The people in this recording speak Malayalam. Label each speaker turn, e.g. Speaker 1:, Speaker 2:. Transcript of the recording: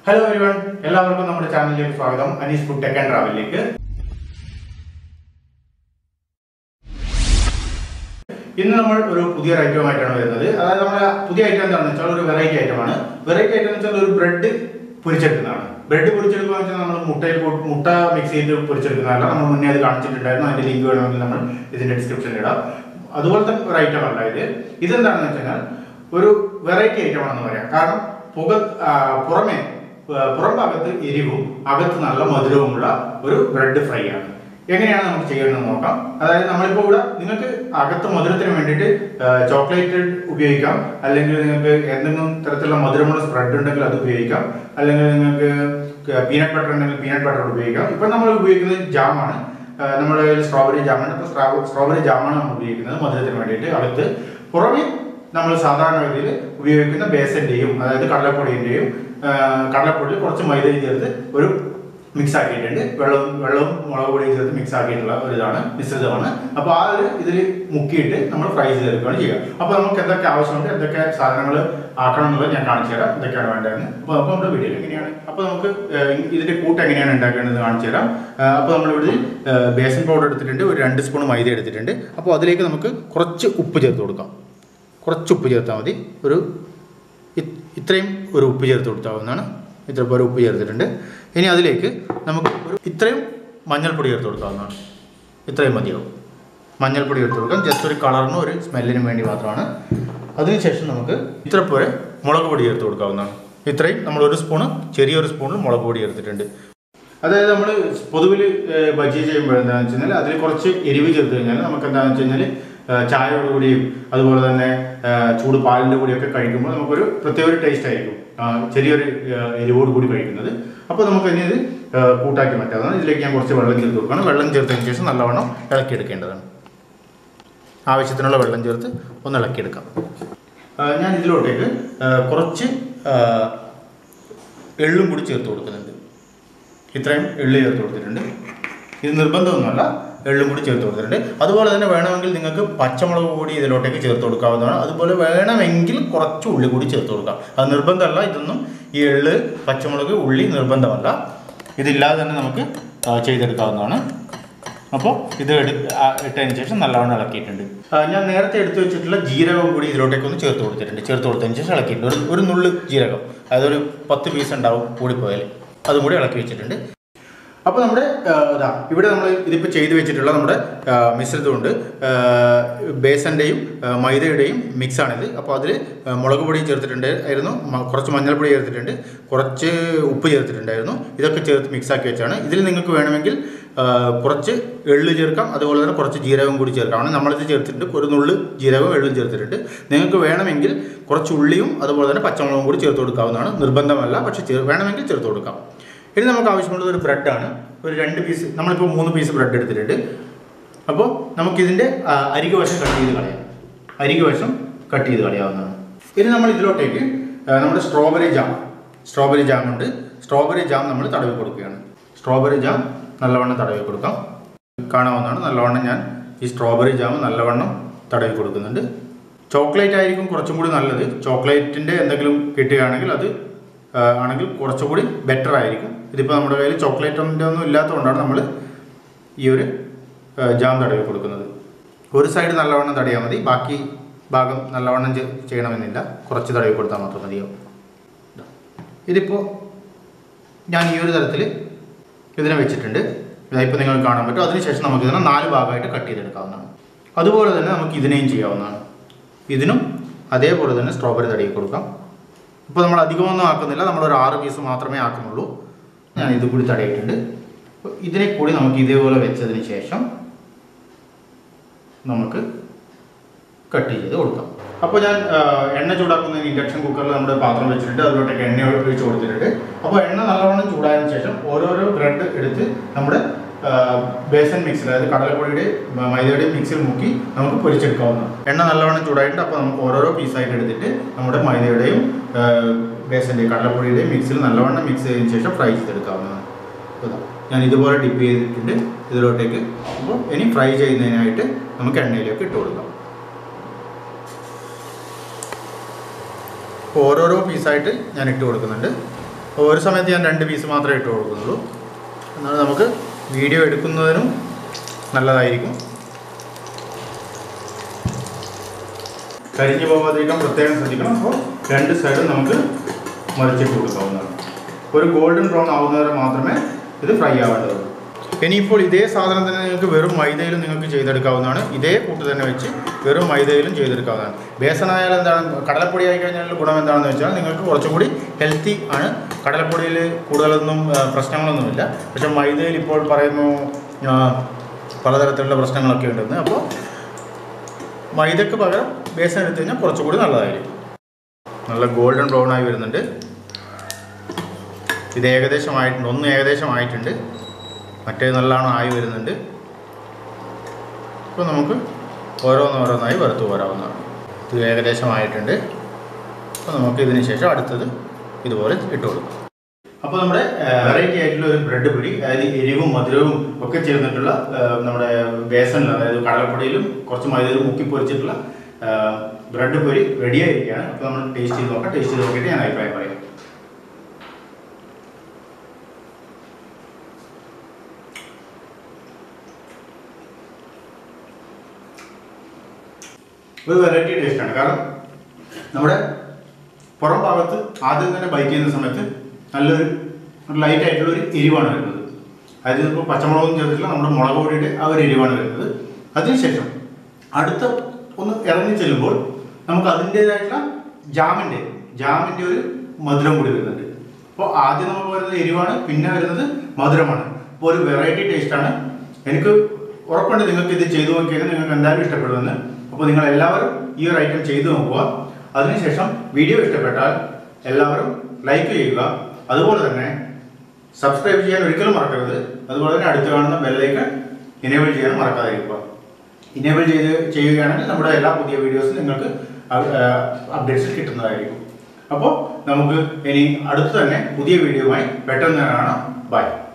Speaker 1: ഹലോ എവരിവൺ എല്ലാവർക്കും നമ്മുടെ ചാനലിലേക്ക് സ്വാഗതം അനീസ് ഫുഡ് ടെക് ആൻഡ് ട്രാവലിലേക്ക് ഇന്ന് നമ്മൾ ഒരു പുതിയ ഐറ്റമായിട്ടാണ് വരുന്നത് അതായത് നമ്മുടെ പുതിയ ഐറ്റം എന്താണെന്ന് വെച്ചാൽ ഒരു വെറൈറ്റി ഐറ്റമാണ് വെറൈറ്റി ഐറ്റം എന്ന് വെച്ചാൽ ഒരു ബ്രെഡ് പൊരിച്ചെടുക്കുന്നതാണ് ബ്രെഡ് പൊരിച്ചെടുക്കുക എന്ന് വെച്ചാൽ നമ്മൾ മുട്ടയിൽ പോ- മുട്ട മിക്സ് ചെയ്ത് പൊരിച്ചെടുക്കുന്നതല്ല നമ്മൾ മുന്നേ അത് കാണിച്ചിട്ടുണ്ടായിരുന്നു അതിന്റെ ലിങ്ക് വേണമെങ്കിൽ നമ്മൾ ഇതിന്റെ ഡിസ്ക്രിപ്ഷനിൽ ഇടാം അതുപോലത്തെ ഒരു ഐറ്റം അല്ല ഇത് ഇതെന്താണെന്ന് വെച്ചാൽ ഒരു വെറൈറ്റി ഐറ്റം ആണെന്ന് പറയാം കാരണം പുക ആ, പുറമെ ആ, പുറം ഭാഗത്ത് എരിവും അകത്ത് നല്ല മധുരവുമുള്ള ഒരു ബ്രെഡ് ഫ്രൈ ആണ് എങ്ങനെയാണ് നമുക്ക് ചെയ്യേണ്ടതെന്ന് നോക്കാം അതായത് നമ്മളിപ്പോൾ ഇവിടെ നിങ്ങൾക്ക് അകത്ത് മധുരത്തിന് വേണ്ടിയിട്ട് ചോക്ലേറ്റ് ഉപയോഗിക്കാം അല്ലെങ്കിൽ നിങ്ങൾക്ക് എന്തെങ്കിലും തരത്തിലുള്ള മധുരമുള്ള സ്പ്രെഡ് ഉണ്ടെങ്കിൽ അത് ഉപയോഗിക്കാം അല്ലെങ്കിൽ നിങ്ങൾക്ക് പീനട്ട് ബട്ടർ ഉണ്ടെങ്കിൽ പീനട്ട് ബട്ടർ ഉപയോഗിക്കാം ഇപ്പം നമ്മൾ ഉപയോഗിക്കുന്നത് ജാമാണ് നമ്മുടെ കയ്യിൽ സ്ട്രോബെറി ജാമാണ് ഇപ്പോൾ സ്ട്രോബെറി ജാമാണ് നമ്മൾ ഉപയോഗിക്കുന്നത് മധുരത്തിന് വേണ്ടിയിട്ട് അകത്ത് പുറമെ നമ്മൾ സാധാരണ രീതിയിൽ ഉപയോഗിക്കുന്ന ബേസന്റെയും അതായത് കടലപ്പൊടിന്റെയും കടലപ്പൊടി കുറച്ച് മൈദയും ചേർത്ത് ഒരു മിക്സ് ആക്കിയിട്ടുണ്ട് വെള്ളവും വെള്ളവും മുളക് പൊടിയും ചേർത്ത് മിക്സ് ആക്കിയിട്ടുള്ള ഒരു ഇതാണ് മിശ്രിതമാണ് അപ്പോൾ ആ ഒരു ഇതിൽ മുക്കിയിട്ട് നമ്മൾ ഫ്രൈ ചെയ്തെടുക്കുകയാണ് ചെയ്യുക അപ്പോൾ നമുക്ക് എന്തൊക്കെ ആവശ്യമുണ്ട് എന്തൊക്കെ സാധനങ്ങൾ ആക്കണം എന്നുള്ളത് ഞാൻ കാണിച്ചു തരാം എന്തൊക്കെയാണ് വേണ്ടതെന്ന് അപ്പോൾ അപ്പോൾ നമ്മുടെ വീഡിയോ എങ്ങനെയാണ് അപ്പോൾ നമുക്ക് ഏഹ്, ഇതിന്റെ കൂട്ട് എങ്ങനെയാണ് ഉണ്ടാക്കേണ്ടത് കാണിച്ചു തരാം ഏഹ്, അപ്പോൾ നമ്മളിവിടെ ഏഹ്, ബേസൻ പൗഡർ എടുത്തിട്ടുണ്ട് ഒരു രണ്ട് സ്പൂൺ മൈദ എടുത്തിട്ടുണ്ട് അപ്പോൾ അതിലേക്ക് നമുക്ക് കുറച്ച് ഉപ്പ് ചേർത്ത് കൊടുക്കാം കുറച്ച് ഉപ്പ് ചേർത്താൽ മതി ഒരു ഇ- ഇത്രയും ഒരു ഉപ്പ് ചേർത്ത് കൊടുത്താവുന്നതാണ് ഇത്ര പോലെ ഉപ്പ് ചേർത്തിട്ടുണ്ട് ഇനി അതിലേക്ക് നമുക്ക് ഒരു ഇത്രയും മഞ്ഞൾപ്പൊടി ചേർത്ത് കൊടുക്കാവുന്നതാണ് ഇത്രയും മതിയാവും മഞ്ഞൾപ്പൊടി ചേർത്ത് കൊടുക്കാം ജസ്റ്റ് ഒരു കളറിനും ഒരു സ്മെല്ലിനും വേണ്ടി മാത്രമാണ് അതിനുശേഷം നമുക്ക് ഇത്ര പോലെ മുളക് പൊടി ചേർത്ത് കൊടുക്കാവുന്നതാണ് ഇത്രയും നമ്മൾ ഒരു സ്പൂണ് ചെറിയൊരു സ്പൂണിൽ മുളക് പൊടി ചേർത്തിട്ടുണ്ട് അതായത് നമ്മൾ പൊതുവിൽ ബജി ചെയ്യുമ്പോൾ എന്താണെന്ന് വെച്ച് കഴിഞ്ഞാൽ അതിൽ കുറച്ച് എരിവ് ചേർത്ത് കഴിഞ്ഞാൽ നമുക്ക് എന്താണെന്ന് വെച്ച് കഴിഞ്ഞാൽ ചായയോട് കൂടിയും അതുപോലെ തന്നെ ആ, ചൂട് പാലിൻ്റെ കൂടിയൊക്കെ കഴിക്കുമ്പോൾ നമുക്കൊരു പ്രത്യേക ഒരു ടേസ്റ്റ് ആയിരിക്കും ആ, ചെറിയൊരു ആ, എരിവോട് കൂടി കഴിക്കുന്നത് അപ്പോൾ നമുക്ക് ഇനി ഇത് ആ, കൂട്ടാക്കി മാറ്റാവുന്നതാണ് ഇതിലേക്ക് ഞാൻ കുറച്ച് വെള്ളം ചേർത്ത് കൊടുക്കണം വെള്ളം ചേർത്തതിന് ശേഷം നല്ലവണ്ണം ഇളക്കിയെടുക്കേണ്ടതാണ് ആവശ്യത്തിനുള്ള വെള്ളം ചേർത്ത് ഒന്ന് ഇളക്കിയെടുക്കാം ആ, ഞാൻ ഇതിലോട്ടേക്ക് ആ, കുറച്ച് ആ, എള്ളും കൂടി ചേർത്ത് കൊടുക്കുന്നുണ്ട് ഇത്രയും എള്ള് ചേർത്ത് കൊടുത്തിട്ടുണ്ട് ഇത് നിർബന്ധമൊന്നുമല്ല എള്ളും കൂടി ചേർത്ത് കൊടുത്തിട്ടുണ്ട് അതുപോലെ തന്നെ വേണമെങ്കിൽ നിങ്ങൾക്ക് പച്ചമുളക് കൂടി ഇതിലോട്ടേക്ക് ചേർത്ത് കൊടുക്കാവുന്നതാണ് അതുപോലെ വേണമെങ്കിൽ കുറച്ച് ഉള്ളി കൂടി ചേർത്ത് കൊടുക്കാം അത് നിർബന്ധമല്ല ഇതൊന്നും ഈ എള്ള് പച്ചമുളക് ഉള്ളി നിർബന്ധമല്ല ഇതില്ലാതെ തന്നെ നമുക്ക് ആ, ചെയ്തെടുക്കാവുന്നതാണ് അപ്പോൾ ഇത് എടു ആ, ഇട്ടതിന് ശേഷം നല്ലവണ്ണം ഇളക്കിയിട്ടുണ്ട് ആ, ഞാൻ നേരത്തെ എടുത്തു വെച്ചിട്ടുള്ള ജീരകം കൂടി ഇതിലോട്ടേക്ക് ഒന്ന് ചേർത്ത് കൊടുത്തിട്ടുണ്ട് ചേർത്ത് കൊടുത്തതിന് ശേഷം ഇളക്കിയിട്ടുണ്ട് ഒരു ഒരു നുള്ളു ജീരകം അതായത് ഒരു പത്ത് പീസ് ഉണ്ടാവും കൂടിപ്പോയാൽ അതും കൂടി ഇളക്കി വെച്ചിട്ടുണ്ട് അപ്പോൾ നമ്മുടെ ആ, ഇതാ ഇവിടെ നമ്മൾ ഇതിപ്പോൾ ചെയ്ത് വെച്ചിട്ടുള്ള നമ്മുടെ ആ, മിശ്രിതമുണ്ട് ആ, ബേസൻ്റെയും ആ, മൈദയുടെയും മിക്സാണിത് അപ്പോൾ അതിൽ മുളക് പൊടി ചേർത്തിട്ടുണ്ട് ആയിരുന്നു മ- കുറച്ച് മഞ്ഞൾപ്പൊടി ചേർത്തിട്ടുണ്ട് കുറച്ച് ഉപ്പ് ചേർത്തിട്ടുണ്ടായിരുന്നു ഇതൊക്കെ ചേർത്ത് മിക്സാക്കി വെച്ചാണ് ഇതിൽ നിങ്ങൾക്ക് വേണമെങ്കിൽ ആ, കുറച്ച് എള്ള് ചേർക്കാം അതുപോലെ തന്നെ കുറച്ച് ജീരകം കൂടി ചേർക്കാമാണ് നമ്മളിത് ചേർത്തിട്ടുണ്ട് ഒരു നുള്ള് ജീരകവും എള്ളും ചേർത്തിട്ടുണ്ട് നിങ്ങൾക്ക് വേണമെങ്കിൽ കുറച്ച് ഉള്ളിയും അതുപോലെ തന്നെ പച്ചമുളകും കൂടി ചേർത്ത് കൊടുക്കാവുന്നതാണ് നിർബന്ധമല്ല പക്ഷേ ചേ- വേണമെങ്കിൽ ചേർത്ത് കൊടുക്കാം ഇനി നമുക്ക് ആവശ്യമുള്ളത് ഒരു ബ്രെഡാണ് ഒരു രണ്ട് പീസ് നമ്മളിപ്പോൾ മൂന്ന് പീസ് ബ്രെഡ് എടുത്തിട്ടുണ്ട് അപ്പോൾ നമുക്കിതിൻ്റെ ആ, അരികു വശം കട്ട് ചെയ്ത് കളയാം അരികു വശം കട്ട് ചെയ്ത് കളയാവുന്നതാണ് ഇനി നമ്മൾ ഇതിലോട്ടേക്ക് ആ, നമ്മുടെ സ്ട്രോബെറി ജാം സ്ട്രോബെറി ജാം ഉണ്ട് സ്ട്രോബെറി ജാം നമ്മൾ തടവി കൊടുക്കുകയാണ് സ്ട്രോബെറി ജാം നല്ലവണ്ണം തടവി കൊടുക്കാം കാണാവുന്നതാണ് നല്ലവണ്ണം ഞാൻ ഈ സ്ട്രോബെറി ജാം നല്ലവണ്ണം തടവി കൊടുക്കുന്നുണ്ട് ചോക്ലേറ്റ് ആയിരിക്കും കുറച്ചും കൂടി നല്ലത് ചോക്ലേറ്റിൻ്റെ എന്തെങ്കിലും കിട്ടുകയാണെങ്കിൽ അത് ആ, ആണെങ്കിൽ കുറച്ചുകൂടി ബെറ്റർ ആയിരിക്കും ഇതിപ്പോൾ നമ്മുടെ കയ്യിൽ ചോക്ലേറ്റിൻ്റെ ഒന്നും ഇല്ലാത്തതുകൊണ്ടാണ് നമ്മൾ ഈ ഒരു ആ, ജാം തടവി കൊടുക്കുന്നത് ഒരു സൈഡ് നല്ലവണ്ണം തടയാൽ മതി ബാക്കി ഭാഗം നല്ലവണ്ണം ചെ- ചെയ്യണമെന്നില്ല കുറച്ച് തടവി കൊടുത്താൽ മാത്രം മതിയാവും ഇതാ. ഇതിപ്പോൾ ഞാൻ ഈ ഒരു തരത്തിൽ ഇതിനെ വെച്ചിട്ടുണ്ട് ഇതായിപ്പോൾ നിങ്ങൾക്ക് കാണാൻ പറ്റും അതിനുശേഷം നമുക്ക് ഇതിനെ നാല് ഭാഗമായിട്ട് കട്ട് ചെയ്തെടുക്കാവുന്നതാണ് അതുപോലെ തന്നെ നമുക്ക് ഇതിനെയും ചെയ്യാവുന്നതാണ് ഇതിനും അതേപോലെ തന്നെ സ്ട്രോബെറി തടയി കൊടുക്കാം ഇപ്പോൾ നമ്മൾ അധികമൊന്നും ആക്കുന്നില്ല നമ്മൾ ഒരു ആറ് പീസ് മാത്രമേ ആക്കുന്നുള്ളൂ ഞാൻ ഇത് കൂടി തടയിട്ടുണ്ട് അപ്പോൾ ഇതിനെ കൂടി നമുക്ക് ഇതേപോലെ വെച്ചതിന് ശേഷം നമുക്ക് കട്ട് ചെയ്ത് കൊടുക്കാം അപ്പോൾ ഞാൻ ആ, എണ്ണ ചൂടാക്കുന്ന ഇൻഡക്ഷൻ കുക്കറിൽ നമ്മുടെ പാത്രം വെച്ചിട്ടുണ്ട് അതിലോട്ടേക്ക് എണ്ണ ഒഴിച്ച് കൊടുത്തിട്ടുണ്ട് അപ്പോൾ എണ്ണ നല്ലവണ്ണം ചൂടായതിനു ശേഷം ഓരോരോ ബ്രെഡ് എടുത്ത് നമ്മുടെ ആ, ബേസൻ മിക്സിൽ അതായത് കടലപ്പൊടിയുടെ മ- മൈദയുടെയും മിക്സിൽ മുക്കി നമുക്ക് പൊരിച്ചെടുക്കാവുന്നതാണ് എണ്ണ നല്ലവണ്ണം ചൂടായിട്ടുണ്ട് അപ്പോൾ നമുക്ക് ഓരോരോ പീസായിട്ട് എടുത്തിട്ട് നമ്മുടെ മൈദയുടെയും ആ, ബേസൻ്റെയും കടലപ്പൊടിയുടെയും മിക്സിൽ നല്ലവണ്ണം മിക്സ് ചെയ്തതിന് ശേഷം ഫ്രൈ ചെയ്തെടുക്കാവുന്നതാണ് ഇതാ. ഞാൻ ഇതുപോലെ ഡിപ്പ് ചെയ്തിട്ടുണ്ട് ഇതിലോട്ടേക്ക് അപ്പോൾ ഇനി ഫ്രൈ ചെയ്യുന്നതിനായിട്ട് നമുക്ക് എണ്ണയിലേക്ക് ഇട്ട് കൊടുക്കാം അപ്പോൾ ഓരോരോ പീസായിട്ട് ഞാൻ ഇട്ട് കൊടുക്കുന്നുണ്ട് അപ്പോൾ ഒരു സമയത്ത് ഞാൻ രണ്ട് പീസ് മാത്രമേ ഇട്ട് കൊടുക്കുന്നുള്ളൂ എന്നാൽ നമുക്ക് വീഡിയോ എടുക്കുന്നതിനും നല്ലതായിരിക്കും കരിഞ്ഞു പോകാതിരിക്കാൻ പ്രത്യേകം ശ്രദ്ധിക്കണം അപ്പോൾ രണ്ട് സൈഡും നമുക്ക് മറിച്ചിട്ട് കൊടുക്കാവുന്നതാണ് ഒരു ഗോൾഡൻ ബ്രൗൺ ആവുന്നവരെ മാത്രമേ ഇത് ഫ്രൈ ആവേണ്ടതുള്ളൂ ഇനിയിപ്പോൾ ഇതേ സാധനം തന്നെ നിങ്ങൾക്ക് വെറും മൈദയിലും നിങ്ങൾക്ക് ചെയ്തെടുക്കാവുന്നതാണ് ഇതേ കൂട്ട് തന്നെ വെച്ച് വെറും മൈദയിലും ചെയ്തെടുക്കാവുന്നതാണ് ബേസൺ ആയാലും എന്താണ് കടലപ്പൊടി ആയി കഴിഞ്ഞാൽ ഗുണം എന്താണെന്ന് വെച്ചാൽ നിങ്ങൾക്ക് കുറച്ചും കൂടി ഹെൽത്തി ആണ് കടലപ്പൊടിയിൽ കൂടുതലൊന്നും ആ, പ്രശ്നങ്ങളൊന്നുമില്ല പക്ഷേ മൈദയിൽ ഇപ്പോൾ പറയുന്നു ആ, പലതരത്തിലുള്ള പ്രശ്നങ്ങളൊക്കെ ഉണ്ടെന്ന് അപ്പോൾ മൈദക്ക് പകരം ബേസൻ എടുത്തു കഴിഞ്ഞാൽ കുറച്ചുകൂടി നല്ലതായിരിക്കും നല്ല ഗോൾഡൻ ബ്രൗൺ ആയി വരുന്നുണ്ട് ഇത് ഏകദേശം ആയിട്ടുണ്ട് ഒന്ന് ഏകദേശം ആയിട്ടുണ്ട് മറ്റേ നല്ലോണം ആയി വരുന്നുണ്ട് ഇപ്പോൾ നമുക്ക് ഓരോന്നോരോന്നായി വറുത്ത് പോരാവുന്നതാണ് ഇത് ഏകദേശം ആയിട്ടുണ്ട് അപ്പോൾ നമുക്ക് ഇതിന് ശേഷം അടുത്തത് ഇതുപോലെ ഇട്ട് കൊടുക്കാം അപ്പോൾ നമ്മുടെ വെറൈറ്റി ആയിട്ടുള്ള ഒരു ബ്രെഡ് പൊടി അതായത് എരിവും മധുരവും ഒക്കെ ചേർന്നിട്ടുള്ള ആ, നമ്മുടെ ബേസണിൽ അതായത് കടലപ്പൊടിയിലും കുറച്ച് മൈദയിലും മുക്കി പൊരിച്ചിട്ടുള്ള ബ്രെഡ് പൊരി റെഡി ആയിരിക്കുകയാണ് അപ്പോൾ നമ്മൾ ടേസ്റ്റ് ചെയ്ത് നോക്കാം ടേസ്റ്റ് ചെയ്ത് നോക്കിയിട്ട് ഞാൻ അഭിപ്രായം പറയാം ഒരു വെറൈറ്റി ടേസ്റ്റാണ് കാരണം നമ്മുടെ പുറം ഭാഗത്ത് ആദ്യം തന്നെ ബൈറ്റ് ചെയ്യുന്ന സമയത്ത് നല്ലൊരു ലൈറ്റ് ആയിട്ടുള്ള ഒരു എരിവാണ് വരുന്നത് അതായത് ഇപ്പോൾ പച്ചമുളകൊന്നും ചേർത്തില്ല നമ്മുടെ മുളക് പൊടിയുടെ ആ ഒരു എരിവാണ് വരുന്നത് അതിനുശേഷം അടുത്ത ഒന്ന് ഇറങ്ങി ചെല്ലുമ്പോൾ നമുക്ക് അതിൻ്റേതായിട്ടുള്ള ജാമിൻ്റെ ജാമിൻ്റെ ഒരു മധുരം കൂടി വരുന്നുണ്ട് അപ്പോൾ ആദ്യം നമുക്ക് വരുന്നത് എരിവാണ് പിന്നെ വരുന്നത് മധുരമാണ് അപ്പോൾ ഒരു വെറൈറ്റി ടേസ്റ്റാണ് എനിക്ക് ഉറപ്പുണ്ട് നിങ്ങൾക്ക് ഇത് ചെയ്തു നോക്കിയാൽ നിങ്ങൾക്ക് എന്തായാലും ഇഷ്ടപ്പെടുമെന്ന് അപ്പോൾ നിങ്ങൾ എല്ലാവരും ഈ ഒരു ഐറ്റം ചെയ്തു നോക്കുക അതിനുശേഷം വീഡിയോ ഇഷ്ടപ്പെട്ടാൽ എല്ലാവരും ലൈക്ക് ചെയ്യുക അതുപോലെ തന്നെ സബ്സ്ക്രൈബ് ചെയ്യാൻ ഒരിക്കലും മറക്കരുത് അതുപോലെ തന്നെ അടുത്ത് കാണുന്ന ബെല്ലൈക്കൺ ഇനേബിൾ ചെയ്യാൻ മറക്കാതിരിക്കുക ഇനേബിൾ ചെയ്ത് ചെയ്യുകയാണെങ്കിൽ നമ്മുടെ എല്ലാ പുതിയ വീഡിയോസും നിങ്ങൾക്ക് അപ്ഡേറ്റ്സ് കിട്ടുന്നതായിരിക്കും അപ്പോൾ നമുക്ക് ഇനി അടുത്ത് തന്നെ പുതിയ വീഡിയോയുമായി പെട്ടെന്ന് കാണാം ബൈ